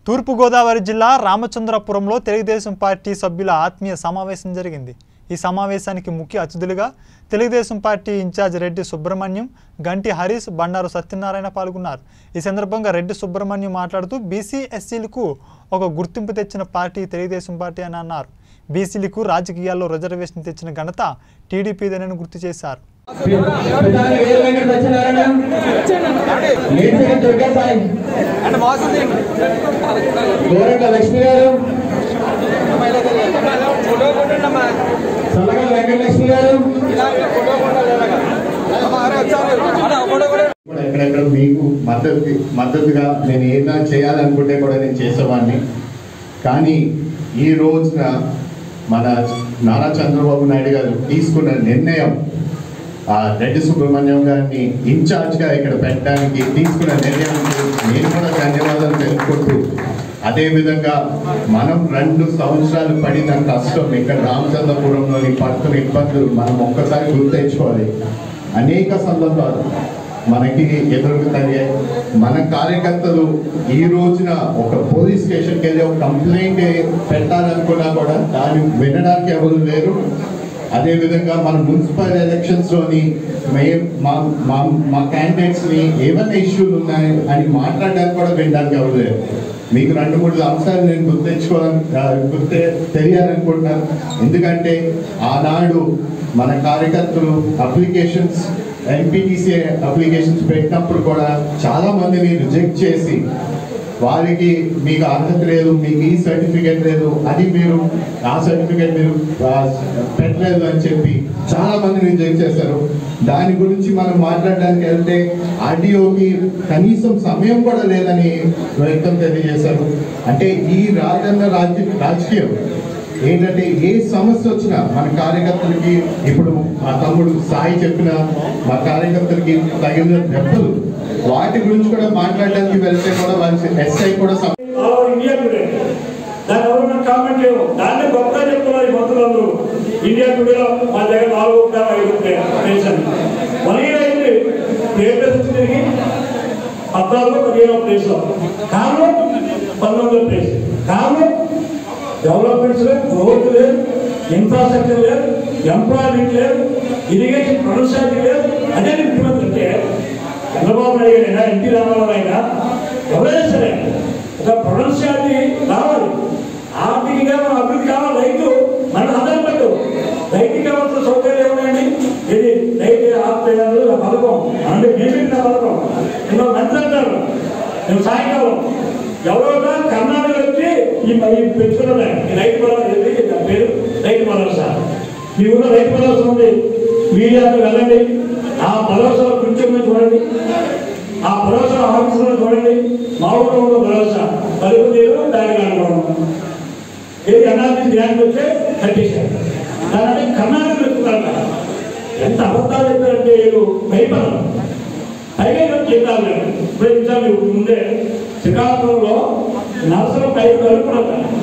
తూర్పుగోదావరి జిల్లా రామచంద్రపురంలో తెలుగుదేశం పార్టీ సభ్యుల ఆత్మీయ సమావేశం జరిగింది ఈ సమావేశానికి ముఖ్య అతిథులుగా తెలుగుదేశం పార్టీ ఇన్ఛార్జ్ రెడ్డి సుబ్రహ్మణ్యం గంటి హరీష్ బండారు సత్యనారాయణ పాల్గొన్నారు ఈ సందర్భంగా రెడ్డి సుబ్రహ్మణ్యం మాట్లాడుతూ బీసీ ఎస్సీలకు ఒక గుర్తింపు తెచ్చిన పార్టీ తెలుగుదేశం పార్టీ అని అన్నారు బీసీలకు రాజకీయాల్లో రిజర్వేషన్ తెచ్చిన ఘనత టీడీపీదేనని గుర్తు చేశారు ప్రధాని వీర వెంకట సత్యనారాయణ నేర్చిన దుర్గా సాయి గోరంట లక్ష్మి గారు సల్లగల వెంకటలక్ష్మి గారు కూడా ఎక్కడెక్కడ మీకు మద్దతు మద్దతుగా నేను ఏదైనా చేయాలనుకుంటే కూడా నేను చేసేవాడిని కానీ ఈ రోజున మన నారా చంద్రబాబు నాయుడు గారు తీసుకున్న నిర్ణయం ఆ రెడ్డి సుబ్రహ్మణ్యం గారిని ఇన్ఛార్జ్గా ఇక్కడ పెట్టడానికి తీసుకున్న నిర్ణయం నేను కూడా ధన్యవాదాలు తెలుపుకుంటూ అదేవిధంగా మనం రెండు సంవత్సరాలు పడిన కష్టం ఇక్కడ రామచంద్రపురంలోని పడుతున్న ఇబ్బందులు మనం ఒక్కసారి గుర్తించుకోవాలి అనేక సందర్భాలు మనకి ఎదురుగుతాయి మన కార్యకర్తలు ఈ రోజున ఒక పోలీస్ స్టేషన్కి వెళ్ళి ఒక కంప్లైంట్ పెట్టాలనుకున్నా కూడా దాన్ని వినడానికి ఎవరు లేరు అదే విధంగా మన మున్సిపల్ ఎలక్షన్స్ లోని మే- మా మా మా క్యాండిడేట్స్ ని ఏమైనా ఇష్యూలు ఉన్నాయి అని మాట్లాడడానికి కూడా వినడానికి ఎవరు లేరు మీకు రెండు మూడు అంశాలు నేను గుర్తించుకోవాలని ఆ, గుర్తే తెలియాలనుకుంటున్నాను ఎందుకంటే ఆనాడు మన కార్యకర్తలు అప్లికేషన్స్ ఎంపీటీసీ అప్లికేషన్స్ పెట్టినప్పుడు కూడా చాలా మందిని రిజెక్ట్ చేసి వారికి మీకు అర్హత లేదు మీకు ఈ సర్టిఫికేట్ లేదు అది మీరు ఆ సర్టిఫికేట్ మీరు ఆ, పెట్టలేదు అని చెప్పి చాలా మంది రిజెక్ట్ చేశారు దాని గురించి మనం మాట్లాడడానికి వెళ్తే ఆర్డీఓకి కనీసం సమయం కూడా లేదని వ్యక్తం తెలియజేశారు అంటే ఈ రాజన్న రాజ్య రాజకీయం ఏంటంటే ఏ సమస్య వచ్చినా మన కార్యకర్తలకి ఇప్పుడు మా తమ్ముడు సాయి చెప్పిన మా కార్యకర్తలకి తగిన దెబ్బలు వాటి గురించి కూడా మాట్లాడడానికి వెళ్తే కూడా వాళ్ళకి ఎస్ఐ కూడా సమ- ఆల్ ఓవర్ ఇండియా టుడే దాని ఎవరు మనకు కామెంట్ లేవు దాన్ని గొప్పగా చెప్తున్నారు ఈ మంత్రులందరూ ఇండియా టుడేలో మా దగ్గర నాలుగు ఉంటారు ఐదు ఉంటాయి ప్లేస్ అని వన్ ఇయర్ అయింది ఏ ప్లేస్ వచ్చి తిరిగి పద్నాలుగు పదిహేను ప్లేస్ కారణం పంతొమ్మిదో ప్లేస్ కారణం డెవలప్మెంట్స్ లేదు రోడ్ లేదు ఇన్ఫ్రాస్ట్రక్చర్ లేదు ఎంప్లాయ్మెంట్ లేదు ఇరిగేషన్ ప్రొడక్షన్ లేదు అదే ముఖ్యమంత్రి అంటే చంద్రబాబు నాయుడు అయినా ఎన్టీ రామారావు అయినా ఎవరైనా సరే ఒక ప్రొడక్షన్ రావాలి ఆర్థికంగా మన అభివృద్ధి కావాలి రైతు మన ఆధారం పెట్టు రైతుకి కావాల్సిన సౌకర్యాలు ఏమున్నాయండి ఇది రైతు ఆత్మీయాలు పథకం అంటే మేము పెట్టిన పథకం ఇంకా మంత్రి అంటారు నేను సాయంకాలం ఎవరో కర్ణాటక వచ్చి ఈ ఈ పెంచుకున్నాయి ఈ రైతు భరోసా ఏది? దాని పేరు రైతు భరోసా మీ ఊళ్ళో రైతు భరోసా ఉంది మీడియాకు వెళ్ళండి ఆ భరోసాలో కొంచెం చూడండి ఆ భరోసా ఆఫీసులో చూడండి మా ఊళ్ళో ఉన్న భరోసా పలుపు తీరు దానికి అనుకోవడం ఏది అనాథి ధ్యానికి వచ్చే కట్టేశారు దాని కర్ణాటక వెతుకుతారు ఎంత అబద్ధాలు చెప్పారంటే వీళ్ళు భయపడరు పైగా ఈరోజు జీతాలు లేవు ఇప్పుడు ఇంకా మీకు ముందే శ్రీకాకుళంలో నర్సులు పైకి కలుపుకుంటారు